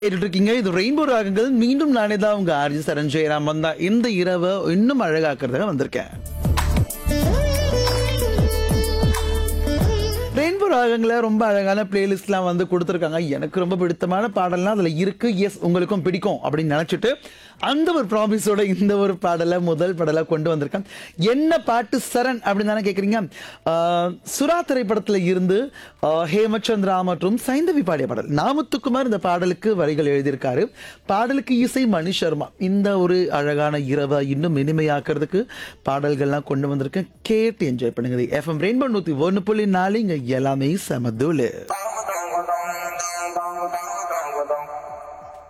கேட்டுட்டு இருக்கீங்க இது ரெயின்போ ராகங்கள் மீண்டும் நானே தான் உங்க ஆர்ஜி சரண் ஜெயராம் வந்தா இந்த இரவை இன்னும் அழகாக்குறதுக்கு வந்திருக்கேன் ரெயின்போ ராகங்கள ரொம்ப அழகான பிளேலிஸ்ட்லாம் வந்து கொடுத்துருக்காங்க எனக்கு ரொம்ப பிடித்தமான பாடல்லாம் அதில் இருக்கு எஸ் உங்களுக்கும் பிடிக்கும் அப்படின்னு நினச்சிட்டு அந்த ஒரு ப்ராமிஸோட இந்த ஒரு பாடலை முதல் பாடலை கொண்டு வந்திருக்கேன் என்ன பாட்டு சரண் அப்படின்னு தானே கேட்குறீங்க சுறா திரைப்படத்தில் இருந்து ஆஹ், ஹேமச்சந்திரா மற்றும் சைந்தவி பாடிய பாடல் நாமத்துக்குமார் இந்த பாடலுக்கு வரிகள் எழுதியிருக்காரு பாடலுக்கு இசை மணி சர்மா இந்த ஒரு அழகான இரவை இன்னும் இனிமையாக்குறதுக்கு பாடல்கள்லாம் கொண்டு வந்திருக்கேன் கேட்டு என்ஜாய் பண்ணுங்க எஃப்எம் ரெயின்போ நூற்றி ஒன்று புள்ளி நாலு இங்கே எல்லாமே சமதூளு Power